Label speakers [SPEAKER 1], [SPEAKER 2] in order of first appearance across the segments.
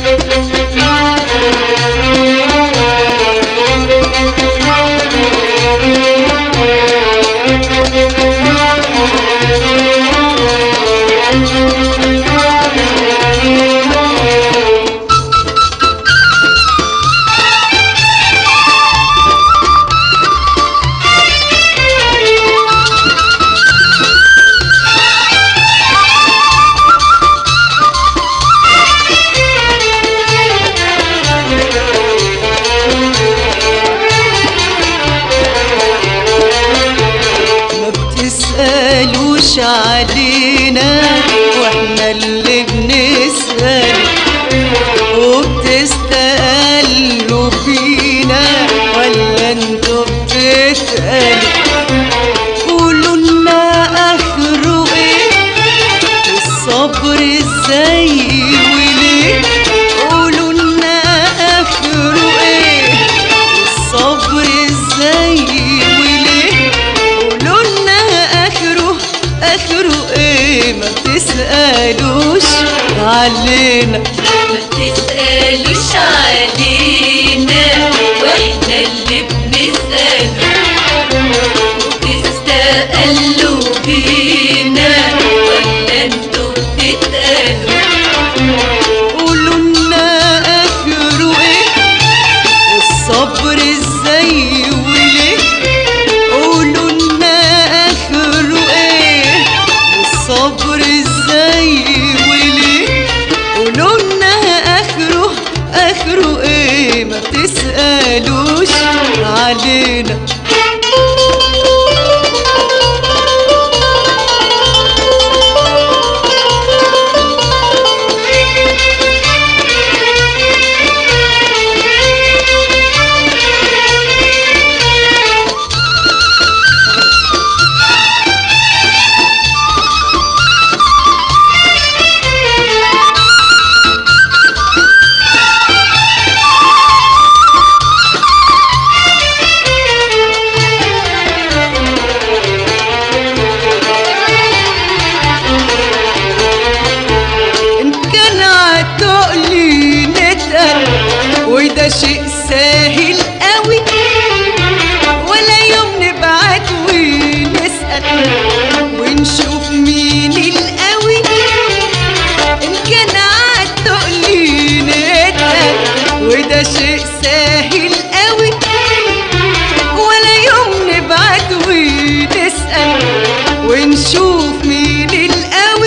[SPEAKER 1] ما بتسألوش علينا واحنا اللي بنسأل وبتستقلوا فينا ولا انتوا بتسألوا قولوا لنا اخره ايه الصبر ازاي وليه قولوا لنا اخره ايه الصبر ازاي وليه قولوا لنا اخره اخره ايه ما تسالوش علينا
[SPEAKER 2] ما تسألوش علينا واحنا اللي بنسأل تستقلوا بينا ولا انتوا بتتقالوا
[SPEAKER 1] قولوا لنا اخره ايه الصبر ازاي وليه قولوا لنا اخره ايه الصبر ازاي وليه قولوا لنا اخره اخره ايه ما تسالوش علينا ان كان عالتقلي نتقل وده شيء سهل قوي ولا يوم نبعت ونسأل ونشوف مين القوي ان كان عالتقلي نتقل وده شيء سهل قوي ولا يوم نبعت ونسأل ونشوف مين القوي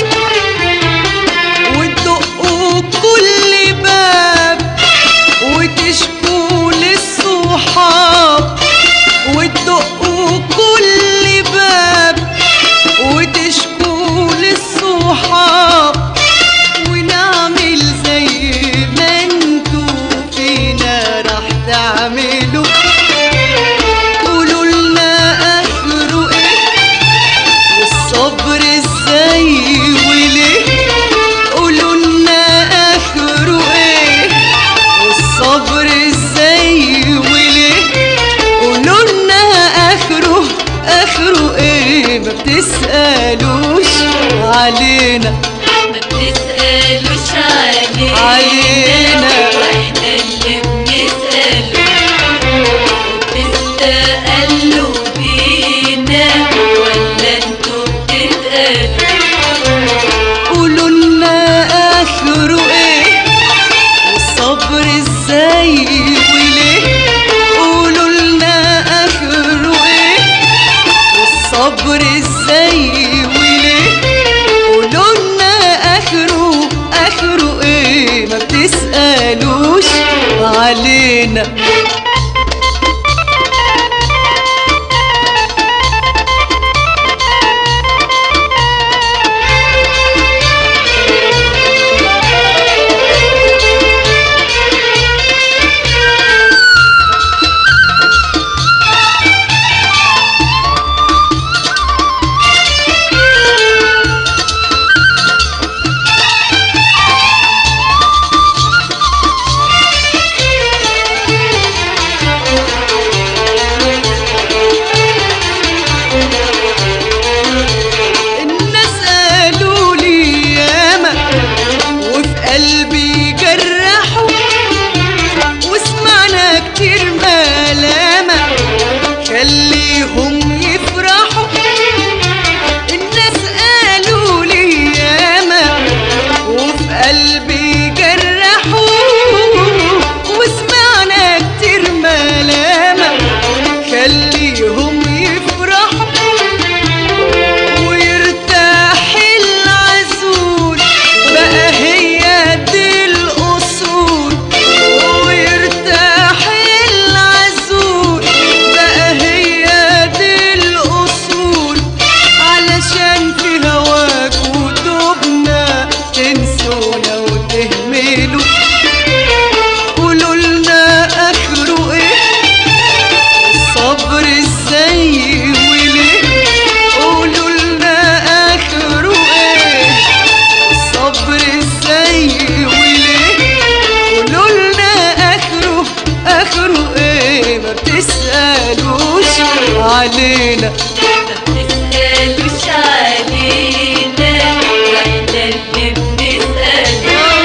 [SPEAKER 1] وتدقوا كل باب وتشكوا للصحاب وتدقوا كل باب وتشكوا للصحاب ونعمل زي ما انتوا فينا راح تعملوا قولوا لنا اخره ايه والصبر ازاي وليه قولوا لنا اخره ايه والصبر ازاي وليه قولوا لنا اخره اخره ايه ما بتسالوش علينا
[SPEAKER 2] ما بتسألوش علينا
[SPEAKER 1] علينا.
[SPEAKER 2] واحنا اللي بنسألوا تستقلوا بينا ولا انتوا بتتقالوا
[SPEAKER 1] قولوا لنا اخره ايه والصبر ازاي وليه قولوا لنا اخره ايه والصبر ازاي وليه قولوا لنا اخره اخره ايه ما بتسالوش علينا تنسونا وتهملوا قولوا لنا اخره ايه الصبر ازاي وليه قولوا لنا اخره ايه الصبر ازاي وليه قولوا لنا اخره اخره ايه ما بتسالوش علينا
[SPEAKER 2] ما بتسألوش علينا واحنا اللي بنسأل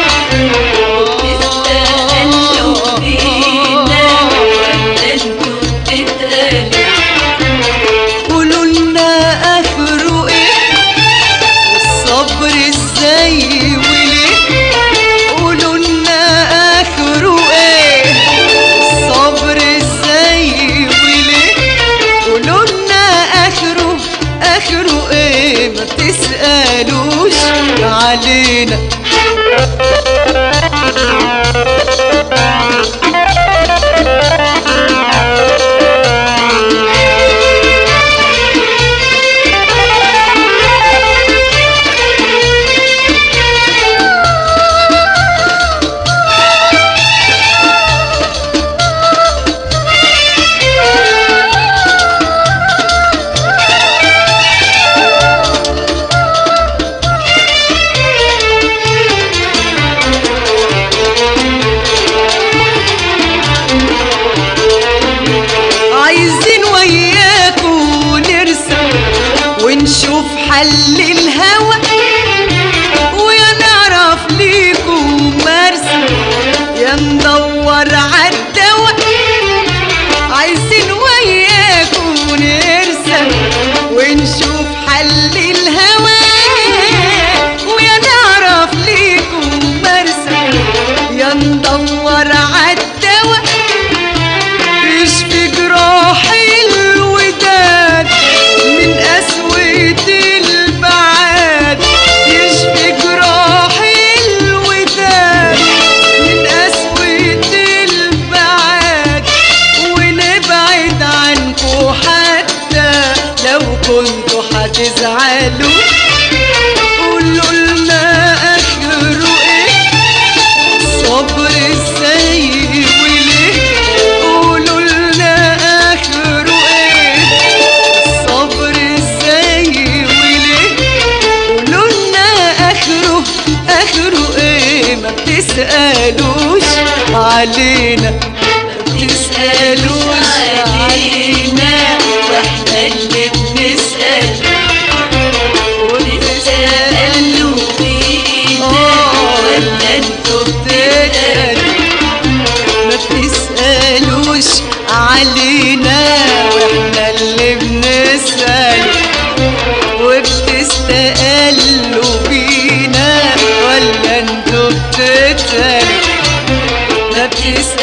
[SPEAKER 2] بتسألوا بينا ولا انتوا بتتقالوا
[SPEAKER 1] قولوا لنا اخره ايه والصبر ازاي وليه قولوا لنا اخره ايه الصبر ازاي وليه قولوا لنا اخره اخره ايه ما بتسالوش علينا عايزين وياكوا نرسم ونشوف حل الهوى ويا نعرف ليكوا مرسم يا ندور عالدوا عايزين وياكوا نرسم ونشوف حل الهوى ويا نعرف ليكوا مرسم يا ندور عالدوا يشفي جراح الوداد من قسوة البعاد يشفي جراح الوداد من قسوة البعاد ونبعد عنكو حتى لو كنتوا هتزعلوا قولوا لنا اخره ايه صبر ازاي وليه قولوا لنا اخره ايه صبر ازاي وليه قولوا لنا اخره اخره ايه ما بتسالوش علينا ما بتسالوش علينا
[SPEAKER 2] واحنا اللي بنسأل
[SPEAKER 1] وبتسالوا
[SPEAKER 2] بتسألوا بينا ولا انتوا بتتقالوا
[SPEAKER 1] ما بتسألوش علينا واحنا اللي بنسأل وبتستقلوا بينا ولا انتوا بتتقالوا ما بتسألوش